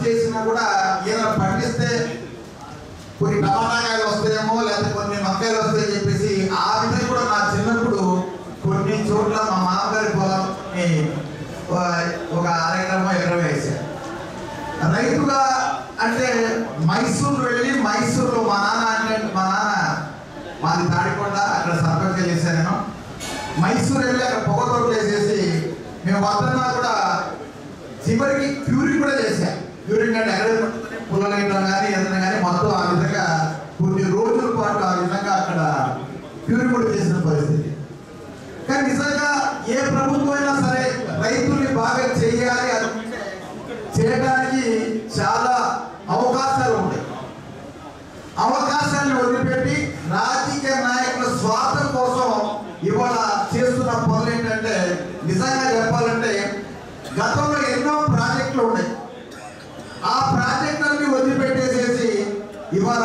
చేసినా కూడా ఏదైనా పండిస్తే కొన్ని టమాటాకాయలు వస్తాయేమో లేకపోతే కొన్ని మక్కాయలు వస్తాయని చెప్పేసి ఆ విధంగా కూడా నా చిన్నప్పుడు కొన్ని చోట్ల మా మామగారి పొలం ఒక అరెకరమో ఎకరం వేసారు రైతుగా అంటే మైసూర్ వెళ్ళి మైసూర్లో మా నాన్న అంటే మా నాన్న మాది తాడికొండ అక్కడ సర్పంచ్ చేశాను నేను మైసూర్ వెళ్ళి అక్కడ పొగ తోటలు వేసేసి మేము వద్దన్నా కూడా చివరికి క్యూరింగ్ కూడా చేశాం క్యూరింగ్ అంటే ఎక్కడ పుల్లలైనా కానీ ఏదైనా కానీ మొత్తం ఆ విధంగా కొన్ని రోజుల పాటు ఆ విధంగా అక్కడ క్యూరింగ్ కూడా చేసిన పరిస్థితి కానీ నిజంగా ఏ ప్రభుత్వం అయినా సరే రైతుల్ని బాగా చేయాలి అనుకుంటే చేయడానికి చాలా అవకాశాలు ఉంటాయి అవకాశాలను వదిలిపెట్టి రాజకీయ నాయకుల స్వార్థం కోసం ఇవాళ చేస్తున్న పనులు ఏంటంటే నిజంగా చెప్పాలంటే గతంలో ఎన్నో ప్రాజెక్టులు ఉన్నాయి ఆ ప్రాజెక్టులన్నీ వదిలిపెట్టేసేసి ఇవాళ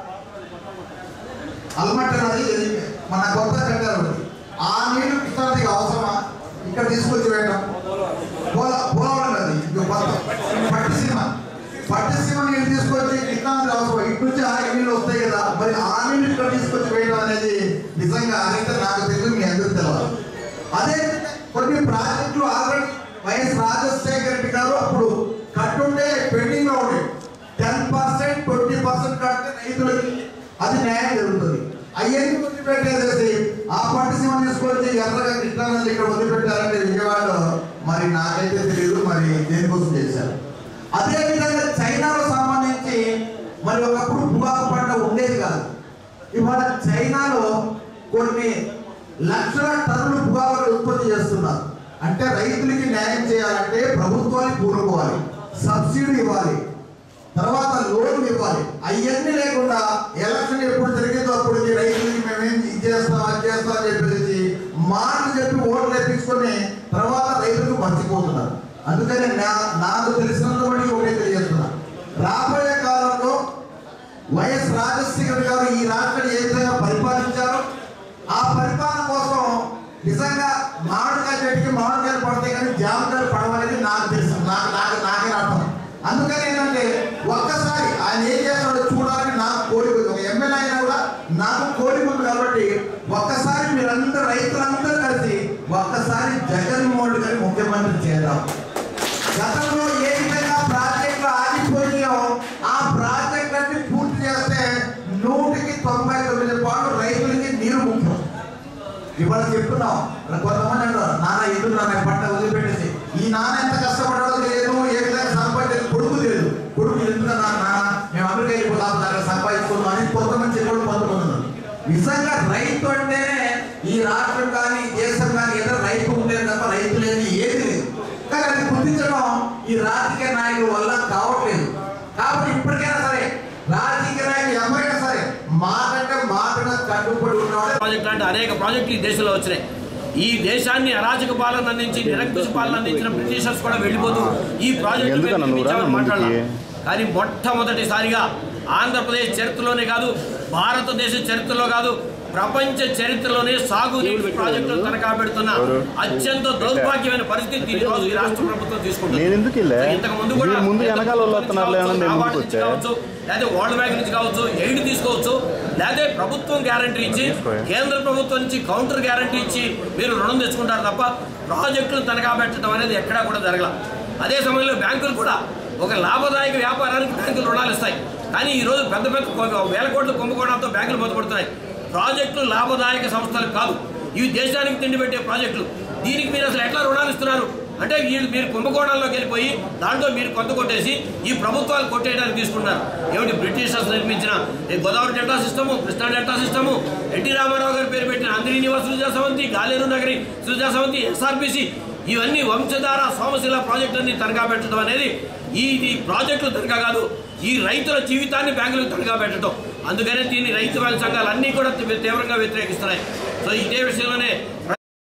అల్మట్ట నది మన కొత్త కట్టారు ఉంది. ఆ నీళ్లు కృష్ణానదికి అవసరమా ఇక్కడ తీసుకొచ్చి వేయడం పోల పోలవరం నది ఇది కొత్త పట్టిసీమ పట్టిసీమ నీళ్ళు తీసుకొచ్చి కృష్ణానది అవసరం ఇటు నుంచి ఆ నీళ్ళు వస్తాయి కదా మరి ఆ నీళ్ళు ఇక్కడ తీసుకొచ్చి వేయడం అనేది నిజంగా అయితే నాకు తెలియదు మీ అందరూ తెలియదు అదే కొన్ని ప్రాజెక్టులు ఆల్రెడీ వైఎస్ రాజశేఖర రెడ్డి గారు అప్పుడు కట్టుంటే పెండింగ్ లో ఉండే టెన్ పర్సెంట్ ట్వంటీ పర్సెంట్ కడితే రైతులకి అది న్యాయం జరుగుతుంది అవన్నీ వదిలిపెట్టేసేసి ఆ పట్టిసీమ తీసుకొచ్చి ఎర్రగా కృష్ణానది ఇక్కడ వదిలిపెట్టారంటే విజయవాడలో మరి నాకైతే తెలియదు మరి దేనికోసం చేశారు అదే విధంగా చైనాలో సంబంధించి మరి ఒకప్పుడు పొగాకు పంట ఉండేది కాదు ఇవాళ చైనాలో కొన్ని లక్షల టన్నులు పొగాకు ఉత్పత్తి చేస్తున్నారు అంటే రైతులకి న్యాయం చేయాలంటే ప్రభుత్వానికి పూనుకోవాలి సబ్సిడీ ఇవ్వాలి తర్వాత లోన్ ఇవ్వాలి అవన్నీ లేకుండా ఎలక్షన్ ఎప్పుడు జరిగిందో అప్పుడు ఈ రైతులకి మేమేం ఇది చేస్తాం అది చేస్తాం అని చెప్పేసి మాటలు చెప్పి ఓట్లు వేపించుకొని తర్వాత రైతులకు మర్చిపోతున్నారు అందుకని నా నాకు తెలిసినంత బట్టి ఒకటే తెలియజేస్తున్నా రాబోయే కాలంలో వైఎస్ రాజశేఖర్ గారు ఈ రాష్ట్రాన్ని ఏ విధంగా పరిపాలించారో ఆ పరిపాలన కోసం నిజంగా మామిడికాయ చెట్టుకి మామిడికాయలు పడతాయి కానీ జామకాయలు పడవనేది నాకు తెలుసు నాకు నాకు నాకే అర్థం అందుకని ఏంటంటే ఒక్కసారి ఆయన ఏం చేస్తాడో చూడాలని నాకు కోరిక ఉంది ఒక ఎమ్మెల్యే అయినా కూడా నాకు కోరిక ఉంది కాబట్టి ఒక్కసారి మీరందరూ రైతులందరూ కలిసి ఒక్కసారి జగన్మోహన్ రెడ్డి గారి ముఖ్యమంత్రి చేద్దాం గతంలో ఏ విధంగా ప్రాజెక్టులు ఆగిపోయాయో ఆ ప్రాజెక్టులన్నీ పూర్తి చేస్తే నూటికి తొంభై తొమ్మిది పాటు రైతులకి నీరు ముఖ్యం ఇవాళ చెప్తున్నాం కొంతమంది అంటారు నాన్న ఎందుకు నాన్న పంట వదిలిపెట్టేసి ఈ నాన్న ఎంత కష్టపడాలో తెలియదు ఏ విధంగా సంపాదించలేదు కొడుకు తెలియదు కొడుకు ఎందుకు నాన్న మేము అమెరికా వెళ్ళిపోతాం దాకా సంపాదించుకుందాం అని కొంతమంది చెప్పడం కొంతమంది ఉన్నారు నిజంగా రైతు అంటేనే ఈ రాష్ట్రం కానీ ఈ దేశం కానీ ఏదో రైతు ఉంటే తప్ప రైతు లేని ఏది లేదు కానీ అది గుర్తించడం ఈ రాజకీయ నాయకుల వల్ల కావట్లేదు కాబట్టి ఇప్పటికైనా సరే రాజకీయ నాయకులు ఎవరైనా సరే మాకంటే మాటగా కట్టుబడి ఉన్నవాడే ప్రాజెక్ట్ లాంటి అనేక ప్రాజెక్టులు ఈ దేశంలో వచ్చినాయి ఈ దేశాన్ని అరాచక పాలన అందించి నిరంకుశ పాలన అందించిన బ్రిటిషర్స్ కూడా వెళ్ళిపోతూ ఈ ప్రాజెక్టు మీద ఎందుకన్నా నువ్వు రా నిర్మించామని మాట్లాడాలి ముందుకి? కానీ మొట్టమొదటిసారిగా ఆంధ్రప్రదేశ్ చరిత్రలోనే కాదు భారతదేశ చరిత్రలో కాదు ప్రపంచ చరిత్రలోనే సాగునీటి ప్రాజెక్టులు తనఖా పెడుతున్న ఎవరు? అత్యంత దౌర్భాగ్యమైన పరిస్థితి ఈ రోజు ఈ రాష్ట్ర ప్రభుత్వం తీసుకుంటుంది నేను ఎందుకు వెళ్ళా? ఇంతకు ముందు కూడా వీళ్ళు ముందు వెనకాల వాళ్ళు వస్తున్నారు లేదని నేను నాబార్డు ముందుకు నుంచి వచ్చా. కావచ్చు, లేదా వరల్డ్ బ్యాంక్ నుంచి కావచ్చు ఎయిడ్ తీసుకోవచ్చు లేదా ప్రభుత్వం గ్యారంటీ ఇచ్చి తీసుకోయా. కేంద్ర ప్రభుత్వం నుంచి కౌంటర్ గ్యారంటీ ఇచ్చి మీరు రుణం తెచ్చుకుంటారు తప్ప ప్రాజెక్టులు తనఖా పెట్టడం అనేది ఎక్కడా కూడా జరగల అదే సమయంలో బ్యాంకులు కూడా ఒక లాభదాయక వ్యాపారానికి బ్యాంకులు రుణాలు ఇస్తాయి కానీ ఈ రోజు పెద్ద పెద్ద కొ- వేల కోట్ల కుంభకోణాలతో బ్యాంకులు మొదలుపడుతున్నాయి ప్రాజెక్టులు లాభదాయక సంస్థలు కాదు ఇవి దేశానికి తిండి పెట్టే ప్రాజెక్టులు దీనికి మీరు అసలు ఎట్లా రుణాలు ఇస్తున్నారు అంటే వీళ్ళు మీరు కుంభకోణాల్లోకి వెళ్ళిపోయి దాంట్లో మీరు కొంత కొట్టేసి ఈ ప్రభుత్వాలు కొట్టేయడానికి తీసుకున్నారు ఏమిటి బ్రిటిషర్స్ నిర్మించిన ఈ Godavari delta system Krishna delta system NT Ramarao గారి పేరు పెట్టిన అందిని నివాస్ సృజా సమితి గాలేరు నగరి సృజా సమితి ఎస్ఆర్బిసి ఇవన్నీ వంశధార సోమశిల ప్రాజెక్టులన్నీ తనఖా పెట్టడం అనేది ఈ ఈ ప్రాజెక్టులు తనఖా కాదు ఈ రైతుల జీవితాన్ని బ్యాంకులకు తనఖా పెట్టడం అందుకనే దీన్ని రైతు సంఘాలు అన్నీ కూడా తీవ్రంగా వ్యతిరేకిస్తున్నాయి సో ఇదే విషయంలోనే